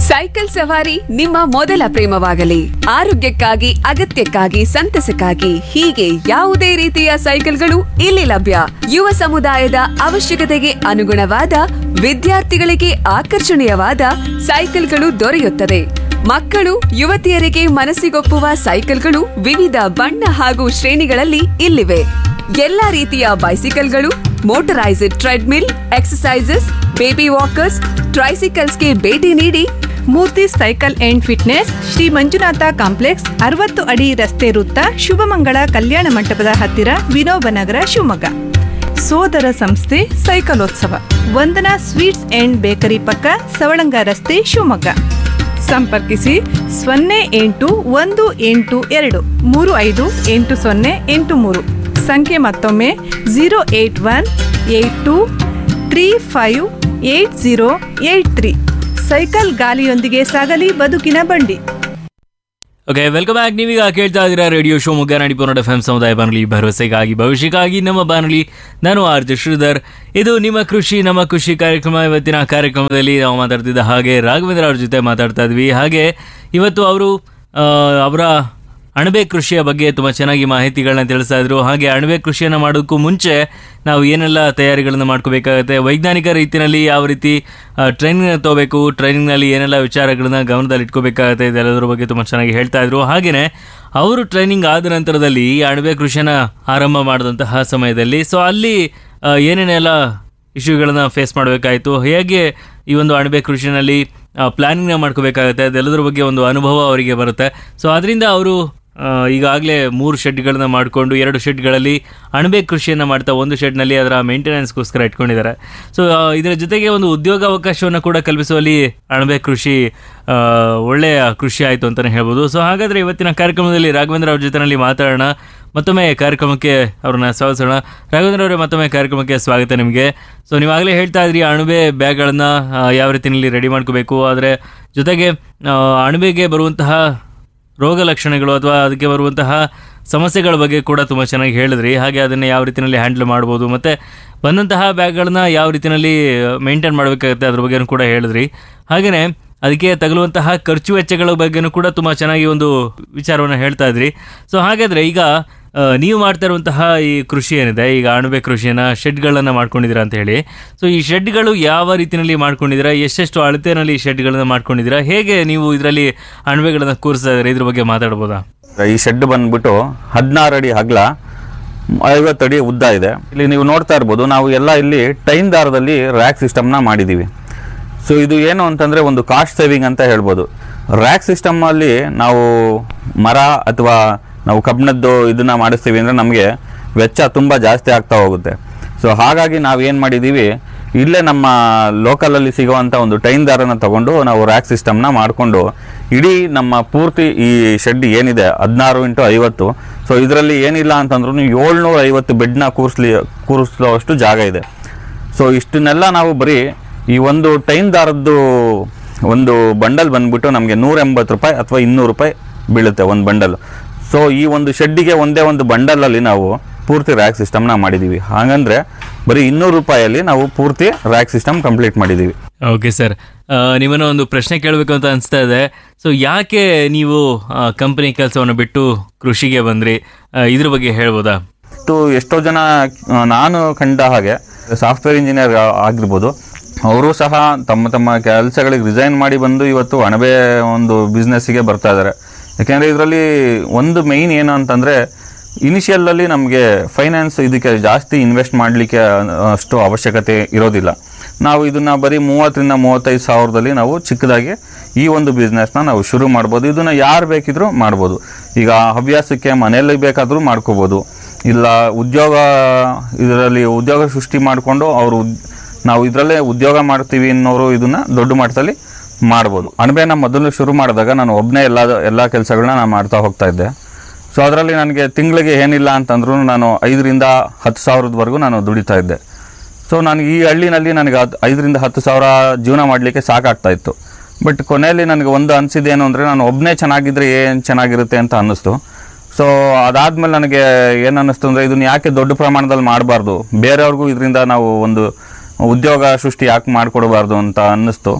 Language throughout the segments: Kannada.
ಸೈಕಲ್ ಸವಾರಿ ನಿಮ್ಮ ಮೊದಲ ಪ್ರೇಮವಾಗಲಿ ಆರೋಗ್ಯಕ್ಕಾಗಿ ಅಗತ್ಯಕ್ಕಾಗಿ ಸಂತಸಕ್ಕಾಗಿ ಹೀಗೆ ಯಾವುದೇ ರೀತಿಯ ಸೈಕಲ್ಗಳು ಇಲ್ಲಿ ಲಭ್ಯ ಯುವ ಸಮುದಾಯದ ಅವಶ್ಯಕತೆಗೆ ಅನುಗುಣವಾದ ವಿದ್ಯಾರ್ಥಿಗಳಿಗೆ ಆಕರ್ಷಣೀಯವಾದ ಸೈಕಲ್ಗಳು ದೊರೆಯುತ್ತದೆ ಮಕ್ಕಳು ಯುವತಿಯರಿಗೆ ಮನಸ್ಸಿಗೊಪ್ಪುವ ಸೈಕಲ್ಗಳು ವಿವಿಧ ಬಣ್ಣ ಹಾಗೂ ಶ್ರೇಣಿಗಳಲ್ಲಿ ಇಲ್ಲಿವೆ ಎಲ್ಲಾ ರೀತಿಯ ಬೈಸಿಕಲ್ಗಳು motorized treadmill exercises baby walkers ಟ್ರೈಸಿಕಲ್ಸ್ಗೆ ಭೇಟಿ ನೀಡಿ Murthy cycle and fitness Shri Manjunatha complex ಅರವತ್ತು ಅಡಿ ರಸ್ತೆ ವೃತ್ತ ಶುಭಮಂಗಳ ಕಲ್ಯಾಣ ಮಂಟಪದ ಹತ್ತಿರ ವಿನೋಬ ನಗರ ಶಿವಮೊಗ್ಗ ಸೋದರ ಸಂಸ್ಥೆ ಸೈಕಲೋತ್ಸವ ವಂದನಾ ಸ್ವೀಟ್ಸ್ ಅಂಡ್ ಬೇಕರಿ ಪಕ್ಕ ಸವಳಂಗ ರಸ್ತೆ ಶಿವಮೊಗ್ಗ ಸಂಪರ್ಕಿಸಿ ಸೊನ್ನೆ ಎಂಟು ಒಂದು ಎಂಟು ಎರಡು ಮೂರು ಐದು ಎಂಟು ಸೊನ್ನೆ ಎಂಟು ಮೂರು ಸಂಖ್ಯೆ ಮತ್ತೊಮ್ಮೆ zero eight one eight two three five eight zero eight three cycle ಗಾಲಿಯೊಂದಿಗೆ ಸಾಗಲಿ ಬದುಕಿನ ಬಂಡಿ ಓಕೆ ವೆಲ್ಕಮ್ ಬ್ಯಾಕ್ ನೀವೀಗ ಕೇಳ್ತಾ ಇದ್ದೀರಾ radio Shivamogga Nadipura F M ಸಮುದಾಯ ಬಾನುಲಿ ಭರವಸೆಗಾಗಿ ಭವಿಷ್ಯಕ್ಕಾಗಿ ನಮ್ಮ ಬಾನುಲಿ ನಾನು ಆರ್ ಜೆ ಶ್ರೀಧರ್ ಇದು ನಿಮ್ಮ ಕೃಷಿ ನಮ್ಮ ಖುಷಿ ಕಾರ್ಯಕ್ರಮ ಇವತ್ತಿನ ಕಾರ್ಯಕ್ರಮದಲ್ಲಿ ನಾವು ಮಾತಾಡ್ತಿದ್ದ ಹಾಗೆ ರಾಘವೇಂದ್ರ ಅವ್ರ ಜೊತೆ ಮಾತಾಡ್ತಾ ಇದ್ವಿ ಹಾಗೆ ಇವತ್ತು ಅವರು ಆ, ಅವರ ಅಣಬೆ ಕೃಷಿಯ ಬಗ್ಗೆ ತುಂಬ ಚೆನ್ನಾಗಿ ಮಾಹಿತಿಗಳನ್ನ ತಿಳಿಸ್ತಾ ಇದ್ರು ಹಾಗೆ ಅಣಬೆ ಕೃಷಿಯನ್ನು ಮಾಡೋಕ್ಕೂ ಮುಂಚೆ ನಾವು ಏನೆಲ್ಲ ತಯಾರಿಗಳನ್ನು ಮಾಡ್ಕೋಬೇಕಾಗುತ್ತೆ ವೈಜ್ಞಾನಿಕ ರೀತಿಯಲ್ಲಿ ಯಾವ ರೀತಿ ಟ್ರೈನಿಂಗ್ ತಗೋಬೇಕು ಟ್ರೈನಿಂಗ್ನಲ್ಲಿ ಏನೆಲ್ಲ ವಿಚಾರಗಳನ್ನ ಗಮನದಲ್ಲಿ ಇಟ್ಕೋಬೇಕಾಗುತ್ತೆ ಇದೆಲ್ಲದರ ಬಗ್ಗೆ ತುಂಬ ಚೆನ್ನಾಗಿ ಹೇಳ್ತಾ ಇದ್ರು ಹಾಗೆಯೇ ಅವರು ಟ್ರೈನಿಂಗ್ ಆದ ನಂತರದಲ್ಲಿ ಈ ಅಣಬೆ ಕೃಷಿಯನ್ನು ಆರಂಭ ಮಾಡಿದಂತಹ ಸಮಯದಲ್ಲಿ ಸೊ ಅಲ್ಲಿ ಆ, ಏನೇನೆಲ್ಲ ಇಶ್ಯೂಗಳನ್ನ ಫೇಸ್ ಮಾಡಬೇಕಾಯಿತು ಹೇಗೆ ಈ ಒಂದು ಅಣಬೆ ಕೃಷಿನಲ್ಲಿ ಪ್ಲಾನಿಂಗ್ನ ಮಾಡ್ಕೋಬೇಕಾಗುತ್ತೆ ಅದೆಲ್ಲದರ ಬಗ್ಗೆ ಒಂದು ಅನುಭವ ಅವರಿಗೆ ಬರುತ್ತೆ ಸೊ ಅದರಿಂದ ಅವರು ಈಗಾಗಲೇ ಮೂರು ಶೆಡ್ಗಳನ್ನ ಮಾಡಿಕೊಂಡು ಎರಡು ಶೆಡ್ಗಳಲ್ಲಿ ಅಣಬೆ ಕೃಷಿಯನ್ನು ಮಾಡ್ತಾ ಒಂದು ಶೆಡ್ನಲ್ಲಿ ಅದರ ಮೇಂಟೆನೆನ್ಸ್ಗೋಸ್ಕರ ಇಟ್ಕೊಂಡಿದ್ದಾರೆ ಸೊ ಇದರ ಜೊತೆಗೆ ಒಂದು ಉದ್ಯೋಗಾವಕಾಶವನ್ನು ಕೂಡ ಕಲ್ಪಿಸುವಲ್ಲಿ ಅಣಬೆ ಕೃಷಿ ಆ, ಒಳ್ಳೆಯ ಕೃಷಿ ಆಯಿತು ಅಂತಲೇ ಹೇಳ್ಬೋದು ಸೊ ಹಾಗಾದರೆ ಇವತ್ತಿನ ಕಾರ್ಯಕ್ರಮದಲ್ಲಿ ರಾಘವೇಂದ್ರ ಅವ್ರ ಜೊತೆನಲ್ಲಿ ಮಾತಾಡೋಣ ಮತ್ತೊಮ್ಮೆ ಕಾರ್ಯಕ್ರಮಕ್ಕೆ ಅವ್ರನ್ನ ಸ್ವಾಗತಿಸೋಣ ರಾಘವೇಂದ್ರ ಅವರೇ ಮತ್ತೊಮ್ಮೆ ಕಾರ್ಯಕ್ರಮಕ್ಕೆ ಸ್ವಾಗತ ನಿಮಗೆ ಸೊ ನೀವಾಗಲೇ ಹೇಳ್ತಾ ಇದ್ರಿ ಅಣಬೆ ಬ್ಯಾಗ್ಗಳನ್ನು ಯಾವ ರೀತಿಯಲ್ಲಿ ರೆಡಿ ಮಾಡ್ಕೋಬೇಕು ಆದರೆ ಜೊತೆಗೆ ಆ, ಅಣಬೆಗೆ ಬರುವಂತಹ ರೋಗ ಲಕ್ಷಣಗಳು ಅಥವಾ ಅದಕ್ಕೆ ಬರುವಂತಹ ಸಮಸ್ಯೆಗಳ ಬಗ್ಗೆ ಕೂಡ ತುಂಬ ಚೆನ್ನಾಗಿ ಹೇಳಿದ್ರಿ ಹಾಗೆ ಅದನ್ನು ಯಾವ ರೀತಿಯಲ್ಲಿ ಹ್ಯಾಂಡಲ್ ಮಾಡ್ಬೋದು ಮತ್ತು ಬಂದಂತಹ ಬ್ಯಾಗ್ಗಳನ್ನ ಯಾವ ರೀತಿಯಲ್ಲಿ ಮೇಂಟೈನ್ ಮಾಡಬೇಕಾಗುತ್ತೆ ಅದ್ರ ಬಗ್ಗೆನೂ ಕೂಡ ಹೇಳಿದ್ರಿ ಹಾಗೆಯೇ ಅದಕ್ಕೆ ತಗಲುವಂತಹ ಖರ್ಚು ವೆಚ್ಚಗಳ ಬಗ್ಗೆನೂ ಕೂಡ ತುಂಬ ಚೆನ್ನಾಗಿ ಒಂದು ವಿಚಾರವನ್ನು ಹೇಳ್ತಾ ಇದ್ರಿ ಸೊ ಹಾಗಾದರೆ ಈಗ ಆ, ನೀವು ಮಾಡ್ತಾ ಇರುವಂತಹ ಈ ಕೃಷಿ ಏನಿದೆ ಈಗ ಅಣಬೆ ಕೃಷಿಯನ್ನು ಶೆಡ್ಗಳನ್ನು ಮಾಡ್ಕೊಂಡಿದ್ದೀರಾ ಅಂತ ಹೇಳಿ ಸೊ ಈ ಶೆಡ್ಗಳು ಯಾವ ರೀತಿಯಲ್ಲಿ ಮಾಡ್ಕೊಂಡಿದ್ದೀರಾ ಎಷ್ಟೆಷ್ಟು ಅಳತೆನಲ್ಲಿ ಈ ಶೆಡ್ಗಳನ್ನು ಮಾಡ್ಕೊಂಡಿದ್ದೀರಾ ಹೇಗೆ ನೀವು ಇದರಲ್ಲಿ ಅಣಬೆಗಳನ್ನು ಕೂರಿಸ್ತಾ ಇದ್ದೀರಾ ಇದ್ರ ಬಗ್ಗೆ ಮಾತಾಡ್ಬೋದಾ ಈ ಶೆಡ್ ಬಂದ್ಬಿಟ್ಟು ಹದಿನಾರು ಅಡಿ ಅಗಲ ಐವತ್ತು ಅಡಿ ಉದ್ದ ಇದೆ ಇಲ್ಲಿ ನೀವು ನೋಡ್ತಾ ಇರ್ಬೋದು ನಾವು ಎಲ್ಲ ಇಲ್ಲಿ ಟೈನ್ ದಾರದಲ್ಲಿ ರ್ಯಾಕ್ ಸಿಸ್ಟಮ್ನ ಮಾಡಿದ್ದೀವಿ ಸೊ ಇದು ಏನು ಅಂತಂದರೆ ಒಂದು ಕಾಸ್ಟ್ ಸೇವಿಂಗ್ ಅಂತ ಹೇಳ್ಬೋದು ರ್ಯಾಕ್ ಸಿಸ್ಟಮಲ್ಲಿ ನಾವು ಮರ ಅಥವಾ ನಾವು ಕಬ್ಬಿಣದ್ದು ಇದನ್ನ ಮಾಡಿಸ್ತೀವಿ ಅಂದರೆ ನಮಗೆ ವೆಚ್ಚ ತುಂಬ ಜಾಸ್ತಿ ಆಗ್ತಾ ಹೋಗುತ್ತೆ ಸೊ ಹಾಗಾಗಿ ನಾವು ಏನು ಮಾಡಿದ್ದೀವಿ ಇಲ್ಲೇ ನಮ್ಮ ಲೋಕಲಲ್ಲಿ ಸಿಗುವಂಥ ಒಂದು ಟೈನ್ ದಾರನ ತಗೊಂಡು ನಾವು ರ್ಯಾಕ್ ಸಿಸ್ಟಮ್ನ ಮಾಡಿಕೊಂಡು ಇಡೀ ನಮ್ಮ ಪೂರ್ತಿ ಈ ಶೆಡ್ ಏನಿದೆ ಹದಿನಾರು ಇಂಟು ಐವತ್ತು ಸೊ ಇದರಲ್ಲಿ ಏನಿಲ್ಲ ಅಂತಂದ್ರೂ ಏಳ್ನೂರ ಐವತ್ತು ಬೆಡ್ನ ಕೂರಿಸ್ಲಿ ಕೂರಿಸ್ಲೋವಷ್ಟು ಜಾಗ ಇದೆ ಸೊ ಇಷ್ಟನ್ನೆಲ್ಲ ನಾವು ಬರೀ ಈ ಒಂದು ಟೈನ್ ದಾರದ್ದು ಒಂದು ಬಂಡಲ್ ಬಂದ್ಬಿಟ್ಟು ನಮಗೆ ನೂರ ಎಂಬತ್ತು ರೂಪಾಯಿ ಅಥವಾ ಇನ್ನೂರು ರೂಪಾಯಿ ಬೀಳುತ್ತೆ ಒಂದು ಬಂಡಲ್ ಸೊ ಈ ಒಂದು ಶೆಡ್ಡಿಗೆ ಒಂದೇ ಒಂದು ಬಂಡಲಲ್ಲಿ ನಾವು ಪೂರ್ತಿ ರ್ಯಾಕ್ ಸಿಸ್ಟಮ್ನ ಮಾಡಿದ್ದೀವಿ ಹಾಗಂದ್ರೆ ಬರೀ ಇನ್ನೂರು ರೂಪಾಯಲ್ಲಿ ನಾವು ಪೂರ್ತಿ ರ್ಯಾಕ್ ಸಿಸ್ಟಮ್ ಕಂಪ್ಲೀಟ್ ಮಾಡಿದ್ದೀವಿ ಓಕೆ ಸರ್ ನಿಮ್ಮನ್ನ ಒಂದು ಪ್ರಶ್ನೆ ಕೇಳಬೇಕು ಅಂತ ಅನಿಸ್ತಾ ಇದೆ ಸೊ ಯಾಕೆ ನೀವು ಕಂಪನಿ ಕೆಲಸವನ್ನು ಬಿಟ್ಟು ಕೃಷಿಗೆ ಬಂದ್ರಿ ಆ, ಇದ್ರ ಬಗ್ಗೆ ಹೇಳ್ಬೋದಾ ಮತ್ತು ಎಷ್ಟೋ ಜನ ಆ, ನಾನು ಕಂಡ ಹಾಗೆ ಸಾಫ್ಟ್ವೇರ್ ಇಂಜಿನಿಯರ್ ಆಗಿರ್ಬೋದು ಅವರು ಸಹ ತಮ್ಮ ತಮ್ಮ ಕೆಲಸಗಳಿಗೆ ರಿಸೈನ್ ಮಾಡಿ ಬಂದು ಇವತ್ತು ಅಣಬೆ ಒಂದು ಬಿಸ್ನೆಸ್ಸಿಗೆ ಬರ್ತಾ ಇದ್ದಾರೆ ಯಾಕೆಂದರೆ ಇದರಲ್ಲಿ ಒಂದು ಮೈನ್ ಏನು ಅಂತಂದರೆ ಇನಿಷಿಯಲಲ್ಲಿ ನಮಗೆ ಫೈನಾನ್ಸ್ ಇದಕ್ಕೆ ಜಾಸ್ತಿ ಇನ್ವೆಸ್ಟ್ ಮಾಡಲಿಕ್ಕೆ ಅಷ್ಟು ಅವಶ್ಯಕತೆ ಇರೋದಿಲ್ಲ ನಾವು ಇದನ್ನು ಬರೀ ಮೂವತ್ತರಿಂದ ಮೂವತ್ತೈದು ಸಾವಿರದಲ್ಲಿ ನಾವು ಚಿಕ್ಕದಾಗಿ ಈ ಒಂದು ಬಿಸ್ನೆಸ್ನ ನಾವು ಶುರು ಮಾಡ್ಬೋದು ಇದನ್ನು ಯಾರು ಬೇಕಿದ್ರೂ ಮಾಡ್ಬೋದು ಈಗ ಹವ್ಯಾಸಕ್ಕೆ ಮನೆಯಲ್ಲಿ ಬೇಕಾದರೂ ಮಾಡ್ಕೋಬೋದು ಇಲ್ಲ ಉದ್ಯೋಗ ಇದರಲ್ಲಿ ಉದ್ಯೋಗ ಸೃಷ್ಟಿ ಮಾಡಿಕೊಂಡು ಅವರು ನಾವು ಇದರಲ್ಲೇ ಉದ್ಯೋಗ ಮಾಡ್ತೀವಿ ಅನ್ನೋರು ಇದನ್ನು ದೊಡ್ಡ ಮಟ್ಟದಲ್ಲಿ ಮಾಡ್ಬೋದು ಅಣಬೆನ ಮೊದಲು ಶುರು ಮಾಡಿದಾಗ ನಾನು ಒಬ್ಬನೇ ಎಲ್ಲ ಎಲ್ಲ ಕೆಲಸಗಳನ್ನ ನಾನು ಮಾಡ್ತಾ ಹೋಗ್ತಾ ಇದ್ದೆ ಸೊ ಅದರಲ್ಲಿ ನನಗೆ ತಿಂಗಳಿಗೆ ಏನಿಲ್ಲ ಅಂತಂದ್ರೂ ನಾನು ಐದರಿಂದ ಹತ್ತು ಸಾವಿರದವರೆಗೂ ನಾನು ದುಡಿತಾ ಇದ್ದೆ ಸೊ ನನಗೆ ಈ ಹಳ್ಳಿನಲ್ಲಿ ನನಗೆ ಹತ್ತು ಐದರಿಂದ ಹತ್ತು ಸಾವಿರ ಜೀವನ ಮಾಡಲಿಕ್ಕೆ ಸಾಕಾಗ್ತಾ ಇತ್ತು ಬಟ್ ಕೊನೆಯಲ್ಲಿ ನನಗೆ ಒಂದು ಅನಿಸಿದ್ದೇನು ಅಂದರೆ ನಾನು ಒಬ್ಬನೇ ಚೆನ್ನಾಗಿದ್ದರೆ ಏನು ಚೆನ್ನಾಗಿರುತ್ತೆ ಅಂತ ಅನ್ನಿಸ್ತು ಸೊ ಅದಾದಮೇಲೆ ನನಗೆ ಏನು ಅನ್ನಿಸ್ತು ಅಂದರೆ ಇದನ್ನು ಯಾಕೆ ದೊಡ್ಡ ಪ್ರಮಾಣದಲ್ಲಿ ಮಾಡಬಾರ್ದು ಬೇರೆಯವ್ರಿಗೂ ಇದರಿಂದ ನಾವು ಒಂದು ಉದ್ಯೋಗ ಸೃಷ್ಟಿ ಯಾಕೆ ಮಾಡಿಕೊಡಬಾರ್ದು ಅಂತ ಅನ್ನಿಸ್ತು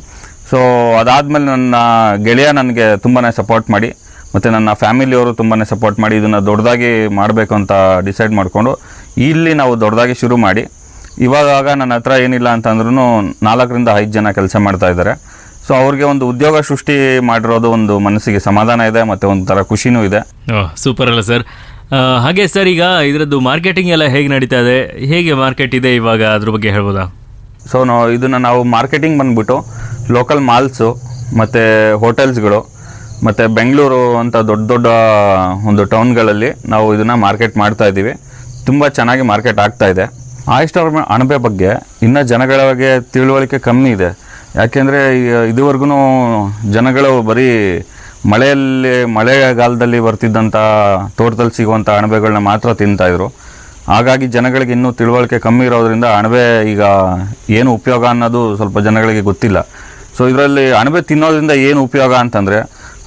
ಸೊ ಅದಾದಮೇಲೆ ನನ್ನ ಗೆಳೆಯ ನನಗೆ ತುಂಬಾ ಸಪೋರ್ಟ್ ಮಾಡಿ ಮತ್ತು ನನ್ನ ಫ್ಯಾಮಿಲಿಯವರು ತುಂಬಾ ಸಪೋರ್ಟ್ ಮಾಡಿ ಇದನ್ನು ದೊಡ್ಡದಾಗಿ ಮಾಡಬೇಕು ಅಂತ ಡಿಸೈಡ್ ಮಾಡಿಕೊಂಡು ಇಲ್ಲಿ ನಾವು ದೊಡ್ಡದಾಗಿ ಶುರು ಮಾಡಿ ಇವಾಗ ನನ್ನ ಹತ್ರ ಏನಿಲ್ಲ ಅಂತಂದ್ರೂ ನಾಲ್ಕರಿಂದ ಐದು ಜನ ಕೆಲಸ ಮಾಡ್ತಾ ಇದ್ದಾರೆ ಸೊ ಅವ್ರಿಗೆ ಒಂದು ಉದ್ಯೋಗ ಸೃಷ್ಟಿ ಮಾಡಿರೋದು ಒಂದು ಮನಸ್ಸಿಗೆ ಸಮಾಧಾನ ಇದೆ ಮತ್ತು ಒಂಥರ ಖುಷಿನೂ ಇದೆ ಸೂಪರ್ ಅಲ್ಲ ಸರ್ ಹಾಗೆ ಸರ್ ಈಗ ಇದರದ್ದು ಮಾರ್ಕೆಟಿಂಗ್ ಎಲ್ಲ ಹೇಗೆ ನಡೀತಾ ಇದೆ ಹೇಗೆ ಮಾರ್ಕೆಟ್ ಇದೆ ಇವಾಗ ಅದ್ರ ಬಗ್ಗೆ ಹೇಳ್ಬೋದಾ ಸೊ ನಾವು ಇದನ್ನು ನಾವು ಮಾರ್ಕೆಟಿಂಗ್ ಬಂದ್ಬಿಟ್ಟು ಲೋಕಲ್ ಮಾಲ್ಸು ಮತ್ತು ಹೋಟೆಲ್ಸ್ಗಳು ಮತ್ತು ಬೆಂಗಳೂರು ಅಂತ ದೊಡ್ಡ ದೊಡ್ಡ ಒಂದು ಟೌನ್ಗಳಲ್ಲಿ ನಾವು ಇದನ್ನು ಮಾರ್ಕೆಟ್ ಮಾಡ್ತಾ ಇದ್ದೀವಿ ತುಂಬ ಚೆನ್ನಾಗಿ ಮಾರ್ಕೆಟ್ ಆಗ್ತಾ ಇದೆ ಆಯಿಸ್ಟರ್ ಅಣಬೆ ಬಗ್ಗೆ ಇನ್ನೂ ಜನಗಳಿಗೆ ತಿಳುವಳಿಕೆ ಕಮ್ಮಿ ಇದೆ ಯಾಕೆಂದರೆ ಇದುವರೆಗೂ ಜನಗಳು ಬರೀ ಮಳೆಯಲ್ಲಿ ಮಳೆಗಾಲದಲ್ಲಿ ಬರ್ತಿದ್ದಂಥ ತೋಟದಲ್ಲಿ ಸಿಗುವಂಥ ಅಣಬೆಗಳನ್ನ ಮಾತ್ರ ತಿಂತಾಯಿದ್ರು ಹಾಗಾಗಿ ಜನಗಳಿಗೆ ಇನ್ನೂ ತಿಳುವಳಿಕೆ ಕಮ್ಮಿ ಇರೋದ್ರಿಂದ ಅಣಬೆ ಈಗ ಏನು ಉಪಯೋಗ ಅನ್ನೋದು ಸ್ವಲ್ಪ ಜನಗಳಿಗೆ ಗೊತ್ತಿಲ್ಲ ಸೊ ಇದರಲ್ಲಿ ಅಣಬೆ ತಿನ್ನೋದ್ರಿಂದ ಏನು ಉಪಯೋಗ ಅಂತಂದರೆ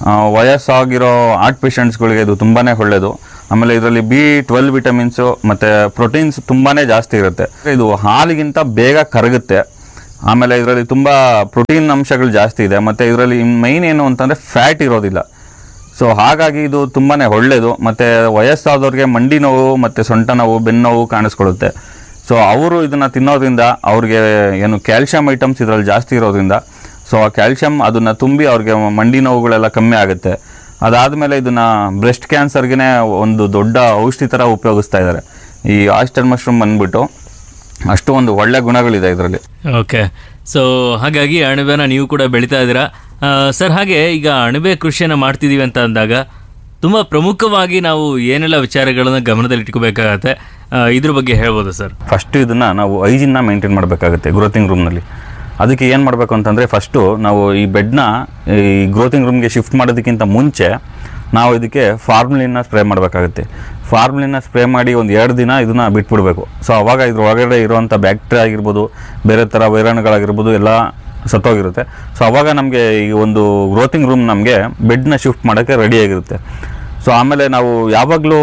ವಯಸ್ಸಾಗಿರೋ ಹಾರ್ಟ್ ಪೇಷಂಟ್ಸ್ಗಳಿಗೆ ಇದು ತುಂಬಾ ಒಳ್ಳೆಯದು ಆಮೇಲೆ ಇದರಲ್ಲಿ ಬಿ ಟ್ವೆಲ್ ವಿಟಮಿನ್ಸು ಮತ್ತು ಪ್ರೋಟೀನ್ಸ್ ತುಂಬಾ ಜಾಸ್ತಿ ಇರುತ್ತೆ ಇದು ಹಾಲಿಗಿಂತ ಬೇಗ ಕರಗುತ್ತೆ ಆಮೇಲೆ ಇದರಲ್ಲಿ ತುಂಬ ಪ್ರೋಟೀನ್ ಅಂಶಗಳು ಜಾಸ್ತಿ ಇದೆ ಮತ್ತು ಇದರಲ್ಲಿ ಮೈನ್ ಏನು ಅಂತಂದರೆ ಫ್ಯಾಟ್ ಇರೋದಿಲ್ಲ ಸೊ ಹಾಗಾಗಿ ಇದು ತುಂಬಾ ಒಳ್ಳೆಯದು ಮತ್ತು ವಯಸ್ಸಾದವ್ರಿಗೆ ಮಂಡಿ ನೋವು ಮತ್ತು ಸೊಂಟ ನೋವು ಬೆನ್ನು ನೋವು ಕಾಣಿಸ್ಕೊಳ್ಳುತ್ತೆ ಸೊ ಅವರು ಇದನ್ನು ತಿನ್ನೋದ್ರಿಂದ ಅವ್ರಿಗೆ ಏನು ಕ್ಯಾಲ್ಶಿಯಂ ಐಟಮ್ಸ್ ಇದರಲ್ಲಿ ಜಾಸ್ತಿ ಇರೋದ್ರಿಂದ ಸೊ ಆ ಕ್ಯಾಲ್ಶಿಯಂ ಅದನ್ನು ತುಂಬಿ ಅವ್ರಿಗೆ ಮಂಡಿ ನೋವುಗಳೆಲ್ಲ ಕಮ್ಮಿ ಆಗುತ್ತೆ ಅದಾದಮೇಲೆ ಇದನ್ನು ಬ್ರೆಸ್ಟ್ ಕ್ಯಾನ್ಸರ್ಗೆ ಒಂದು ದೊಡ್ಡ ಔಷಧಿ ಥರ ಉಪಯೋಗಿಸ್ತಾ ಇದ್ದಾರೆ ಈ ಆಸ್ಟರ್ ಮಶ್ರೂಮ್ ಬಂದ್ಬಿಟ್ಟು ಅಷ್ಟು ಒಂದು ಒಳ್ಳೆ ಗುಣಗಳಿದೆ ಇದರಲ್ಲಿ ಓಕೆ ಸೊ ಹಾಗಾಗಿ ಅಣಬೆನ ನೀವು ಕೂಡ ಬೆಳೀತಾ ಇದ್ದೀರಾ ಆ, ಸರ್ ಹಾಗೆ ಈಗ ಅಣಬೆ ಕೃಷಿಯನ್ನು ಮಾಡ್ತಿದ್ದೀವಿ ಅಂತ ಅಂದಾಗ ತುಂಬ ಪ್ರಮುಖವಾಗಿ ನಾವು ಏನೆಲ್ಲ ವಿಚಾರಗಳನ್ನು ಗಮನದಲ್ಲಿ ಇಟ್ಕೋಬೇಕಾಗತ್ತೆ ಆ, ಇದ್ರ ಬಗ್ಗೆ ಹೇಳ್ಬೋದು ಸರ್ ಫಸ್ಟ್ ಇದನ್ನು ನಾವು ಐಜಿನ್ನ ಮೇಂಟೈನ್ ಮಾಡಬೇಕಾಗುತ್ತೆ ಗ್ರೋತಿಂಗ್ ರೂಮ್ನಲ್ಲಿ ಅದಕ್ಕೆ ಏನು ಮಾಡಬೇಕು ಅಂತಂದರೆ ಫಸ್ಟು ನಾವು ಈ ಬೆಡ್ನ ಈ ಗ್ರೋತಿಂಗ್ ರೂಮ್ಗೆ ಶಿಫ್ಟ್ ಮಾಡೋದಕ್ಕಿಂತ ಮುಂಚೆ ನಾವು ಇದಕ್ಕೆ ಫಾರ್ಮ್ಲಿನ ಸ್ಪ್ರೇ ಮಾಡಬೇಕಾಗುತ್ತೆ ಫಾರ್ಮ್ಲಿನ ಸ್ಪ್ರೇ ಮಾಡಿ ಒಂದು ಎರಡು ದಿನ ಇದನ್ನು ಬಿಟ್ಬಿಡಬೇಕು ಸೊ ಅವಾಗ ಇದ್ರ ಒಳಗಡೆ ಇರುವಂಥ ಬ್ಯಾಕ್ಟೀರಿಯಾ ಆಗಿರ್ಬೋದು ಬೇರೆ ಥರ ವೈರಾಣುಗಳಾಗಿರ್ಬೋದು ಎಲ್ಲ ಸತ್ತೋಗಿರುತ್ತೆ ಸೊ ಅವಾಗ ನಮಗೆ ಈ ಒಂದು ಗ್ರೋತಿಂಗ್ ರೂಮ್ ನಮಗೆ ಬೆಡ್ನ ಶಿಫ್ಟ್ ಮಾಡೋಕ್ಕೆ ರೆಡಿಯಾಗಿರುತ್ತೆ ಸೊ ಆಮೇಲೆ ನಾವು ಯಾವಾಗಲೂ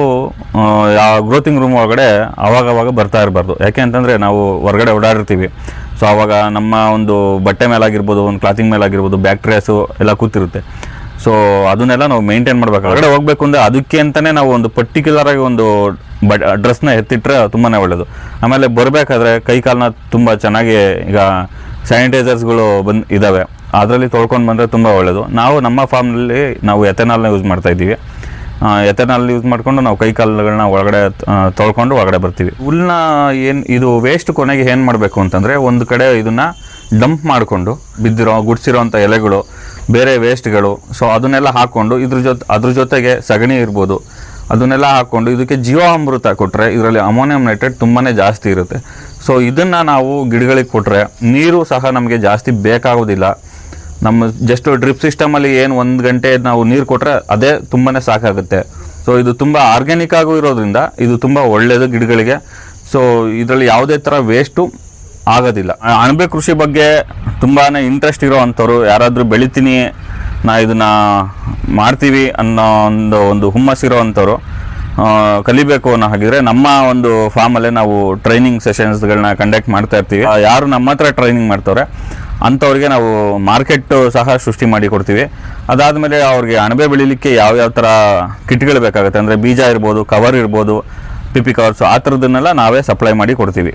ಗ್ರೋತಿಂಗ್ ರೂಮ್ ಒಳಗಡೆ ಅವಾಗವಾಗ ಬರ್ತಾ ಇರಬಾರ್ದು ಯಾಕೆ ಅಂತಂದರೆ ನಾವು ಹೊರಗಡೆ ಓಡಾಡಿರ್ತೀವಿ ಸೊ ಆವಾಗ ನಮ್ಮ ಒಂದು ಬಟ್ಟೆ ಮೇಲಾಗಿರ್ಬೋದು ಒಂದು ಕ್ಲಾತಿಂಗ್ ಮೇಲಾಗಿರ್ಬೋದು ಬ್ಯಾಕ್ಟೀರಿಯಾಸು ಎಲ್ಲ ಕೂತಿರುತ್ತೆ ಸೊ ಅದನ್ನೆಲ್ಲ ನಾವು ಮೇಂಟೈನ್ ಮಾಡಬೇಕು ಹೊರಗಡೆ ಹೋಗಬೇಕು ಅಂದರೆ ಅದಕ್ಕೆ ಅಂತಲೇ ನಾವು ಒಂದು ಪರ್ಟಿಕ್ಯುಲರ್ ಆಗಿ ಒಂದು ಬಟ್ ಡ್ರೆಸ್ನ ಎತ್ತಿಟ್ರೆ ತುಂಬಾ ಒಳ್ಳೆಯದು ಆಮೇಲೆ ಬರಬೇಕಾದ್ರೆ ಕೈ ಕಾಲನ್ನ ತುಂಬ ಚೆನ್ನಾಗಿ ಈಗ ಸ್ಯಾನಿಟೈಸರ್ಸ್ಗಳು ಬಂದು ಇದ್ದಾವೆ ಅದರಲ್ಲಿ ತೊಳ್ಕೊಂಡು ಬಂದರೆ ತುಂಬ ಒಳ್ಳೆಯದು ನಾವು ನಮ್ಮ ಫಾರ್ಮ್ನಲ್ಲಿ ನಾವು ಎಥೆನಾಲ್ನ ಯೂಸ್ ಮಾಡ್ತಾ ಇದ್ದೀವಿ ಎಥೆನಾಲ್ ಯೂಸ್ ಮಾಡಿಕೊಂಡು ನಾವು ಕೈ ಕಾಲುಗಳನ್ನ ಒಳಗಡೆ ಆ, ತೊಳ್ಕೊಂಡು ಒಳಗಡೆ ಬರ್ತೀವಿ ಹುಲ್ನ ಏನು ಇದು ವೇಸ್ಟ್ ಕೊನೆಗೆ ಏನು ಮಾಡಬೇಕು ಅಂತಂದರೆ ಒಂದು ಕಡೆ ಇದನ್ನು ಡಂಪ್ ಮಾಡಿಕೊಂಡು ಬಿದ್ದಿರೋ ಗುಡ್ಸಿರೋಂಥ ಎಲೆಗಳು ಬೇರೆ ವೇಸ್ಟ್ಗಳು ಸೊ ಅದನ್ನೆಲ್ಲ ಹಾಕ್ಕೊಂಡು ಇದ್ರ ಜೊತೆ ಅದ್ರ ಜೊತೆಗೆ ಸಗಣಿ ಇರ್ಬೋದು ಅದನ್ನೆಲ್ಲ ಹಾಕ್ಕೊಂಡು ಇದಕ್ಕೆ ಜೀವಾಮೃತ ಕೊಟ್ಟರೆ ಇದರಲ್ಲಿ ಅಮೋನಿಯಂ ನೈಟ್ರೇಟ್ ತುಂಬಾ ಜಾಸ್ತಿ ಇರುತ್ತೆ ಸೊ ಇದನ್ನು ನಾವು ಗಿಡಗಳಿಗೆ ಕೊಟ್ಟರೆ ನೀರು ಸಹ ನಮಗೆ ಜಾಸ್ತಿ ಬೇಕಾಗೋದಿಲ್ಲ ನಮ್ಮ ಜಸ್ಟ್ ಡ್ರಿಪ್ ಸಿಸ್ಟಮಲ್ಲಿ ಏನು ಒಂದು ಗಂಟೆ ನಾವು ನೀರು ಕೊಟ್ಟರೆ ಅದೇ ತುಂಬಾ ಸಾಕಾಗುತ್ತೆ ಸೊ ಇದು ತುಂಬ ಆರ್ಗ್ಯಾನಿಕ್ ಆಗೂ ಇರೋದ್ರಿಂದ ಇದು ತುಂಬ ಒಳ್ಳೆಯದು ಗಿಡಗಳಿಗೆ ಸೊ ಇದರಲ್ಲಿ ಯಾವುದೇ ಥರ ವೇಸ್ಟು ಆಗೋದಿಲ್ಲ ಆ, ಅಣಬೆ ಕೃಷಿ ಬಗ್ಗೆ ತುಂಬಾ ಇಂಟ್ರೆಸ್ಟ್ ಇರೋ ಅಂಥವ್ರು ಯಾರಾದರೂ ಬೆಳಿತೀನಿ ನಾ ಇದನ್ನು ಮಾಡ್ತೀವಿ ಅನ್ನೋ ಒಂದು ಒಂದು ಹುಮ್ಮಸ್ಸಿರೋ ಅಂಥವ್ರು ಆ, ಕಲಿಬೇಕು ಅನ್ನೋ ಹಾಗಿದ್ರೆ ನಮ್ಮ ಒಂದು ಫಾರ್ಮಲ್ಲೇ ನಾವು ಟ್ರೈನಿಂಗ್ ಸೆಷನ್ಸ್ಗಳನ್ನ ಕಂಡಕ್ಟ್ ಮಾಡ್ತಾ ಇರ್ತೀವಿ ಆ, ಯಾರು ನಮ್ಮ ಹತ್ರ ಟ್ರೈನಿಂಗ್ ಮಾಡ್ತವ್ರೆ ಅಂಥವ್ರಿಗೆ ನಾವು ಮಾರ್ಕೆಟ್ ಸಹ ಸೃಷ್ಟಿ ಮಾಡಿ ಕೊಡ್ತೀವಿ ಅದಾದಮೇಲೆ ಅವ್ರಿಗೆ ಅಣಬೆ ಬೆಳಿಲಿಕ್ಕೆ ಯಾವ್ಯಾವ ಥರ ಕಿಟ್ಗಳು ಬೇಕಾಗುತ್ತೆ ಅಂದರೆ ಬೀಜ ಇರ್ಬೋದು ಕವರ್ ಇರ್ಬೋದು ಪಿಪಿ ಕವರ್ಸು ಆ ಥರದನ್ನೆಲ್ಲ ನಾವೇ ಸಪ್ಲೈ ಮಾಡಿ ಕೊಡ್ತೀವಿ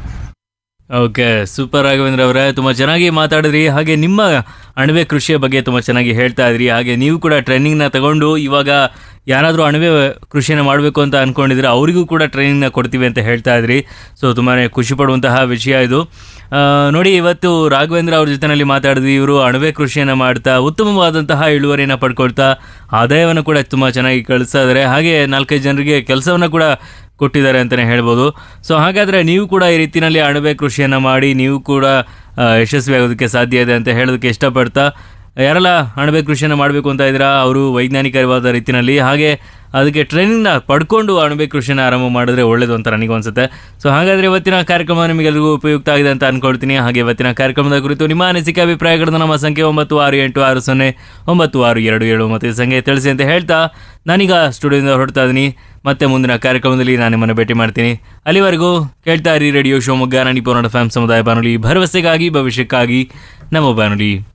ಓಕೆ ಸೂಪರ್ ರಾಘವೇಂದ್ರ ಅವರೇ ತುಂಬ ಚೆನ್ನಾಗಿ ಮಾತಾಡಿದ್ರಿ ಹಾಗೆ ನಿಮ್ಮ ಅಣಬೆ ಕೃಷಿಯ ಬಗ್ಗೆ ತುಂಬ ಚೆನ್ನಾಗಿ ಹೇಳ್ತಾ ಇದ್ರಿ ಹಾಗೆ ನೀವು ಕೂಡ ಟ್ರೈನಿಂಗ್ನ ತಗೊಂಡು ಇವಾಗ ಯಾರಾದರೂ ಅಣಬೆ ಕೃಷಿಯನ್ನು ಮಾಡಬೇಕು ಅಂತ ಅಂದ್ಕೊಂಡಿದ್ರೆ ಅವರಿಗೂ ಕೂಡ ಟ್ರೈನಿಂಗ್ನ ಕೊಡ್ತೀವಿ ಅಂತ ಹೇಳ್ತಾ ಇದ್ರಿ ಸೊ ತುಂಬಾ ಖುಷಿ ಪಡುವಂತಹ ವಿಷಯ ಇದು ಆ, ನೋಡಿ ಇವತ್ತು ರಾಘವೇಂದ್ರ ಅವ್ರ ಜೊತೆನಲ್ಲಿ ಮಾತಾಡಿದ್ವಿ ಇವರು ಅಣಬೆ ಕೃಷಿಯನ್ನು ಮಾಡ್ತಾ ಉತ್ತಮವಾದಂತಹ ಇಳುವರಿಯನ್ನು ಪಡ್ಕೊಳ್ತಾ ಆದಾಯವನ್ನು ಕೂಡ ತುಂಬ ಚೆನ್ನಾಗಿ ಕಳಿಸ್ತಾ ಇದ್ದಾರೆ ಹಾಗೆ ನಾಲ್ಕೈದು ಜನರಿಗೆ ಕೆಲಸವನ್ನು ಕೂಡ ಕೊಟ್ಟಿದ್ದಾರೆ ಅಂತಲೇ ಹೇಳ್ಬೋದು ಸೊ ಹಾಗಾದರೆ ನೀವು ಕೂಡ ಈ ರೀತಿಯಲ್ಲಿ ಅಣಬೆ ಕೃಷಿಯನ್ನು ಮಾಡಿ ನೀವು ಕೂಡ ಆ, ಯಶಸ್ವಿ ಆಗೋದಕ್ಕೆ ಸಾಧ್ಯ ಇದೆ ಅಂತ ಹೇಳೋದಕ್ಕೆ ಇಷ್ಟಪಡ್ತಾ ಯಾರೆಲ್ಲ ಅಣಬೆ ಕೃಷಿಯನ್ನು ಮಾಡಬೇಕು ಅಂತ ಇದ್ದೀರಾ ಅವರು ವೈಜ್ಞಾನಿಕವಾದ ರೀತಿಯಲ್ಲಿ ಹಾಗೆ ಅದಕ್ಕೆ ಟ್ರೈನಿಂಗ್ನ ಪಡ್ಕೊಂಡು ಅಣಬೆ ಕೃಷಿನ ಆರಂಭ ಮಾಡಿದ್ರೆ ಒಳ್ಳೇದು ಅಂತ ನನಗೆ ಅನ್ಸುತ್ತೆ ಸೊ ಹಾಗಾದರೆ ಇವತ್ತಿನ ಕಾರ್ಯಕ್ರಮ ನಿಮಗೆಲ್ಲರಿಗೂ ಉಪಯುಕ್ತ ಆಗಿದೆ ಅಂತ ಅನ್ಕೊಳ್ತೀನಿ ಹಾಗೆ ಇವತ್ತಿನ ಕಾರ್ಯಕ್ರಮದ ಕುರಿತು ನಿಮ್ಮ ಅನಿಸಿಕೆ ಅಭಿಪ್ರಾಯಗಳನ್ನು ನಮ್ಮ ಸಂಖ್ಯೆ ಒಂಬತ್ತು ಆರು ಎಂಟು ಆರು ಸೊನ್ನೆ ಒಂಬತ್ತು ಆರು ಎರಡು ಏಳು ಮತ್ತು ಈ ಸಂಖ್ಯೆ ತಿಳಿಸಿ ಅಂತ ಹೇಳ್ತಾ ನಾನೀಗ ಸ್ಟುಡಿಯೋದಿಂದ ಹೊರಡ್ತಾ ಇದ್ದೀನಿ ಮತ್ತೆ ಮುಂದಿನ ಕಾರ್ಯಕ್ರಮದಲ್ಲಿ ನಾನು ನಿಮ್ಮನ್ನು ಭೇಟಿ ಮಾಡ್ತೀನಿ ಅಲ್ಲಿವರೆಗೂ ಕೇಳ್ತಾ ಇರಿ ರೇಡಿಯೋ ಶಿವಮೊಗ್ಗ ನಾಡಿ ಪೋರಾಟ ಫ್ಯಾಮ್ ಸಮುದಾಯ ಬಾನುಲಿ ಭರವಸೆಗಾಗಿ ಭವಿಷ್ಯಕ್ಕಾಗಿ ನಮ್ಮ ಬಾನುಲಿ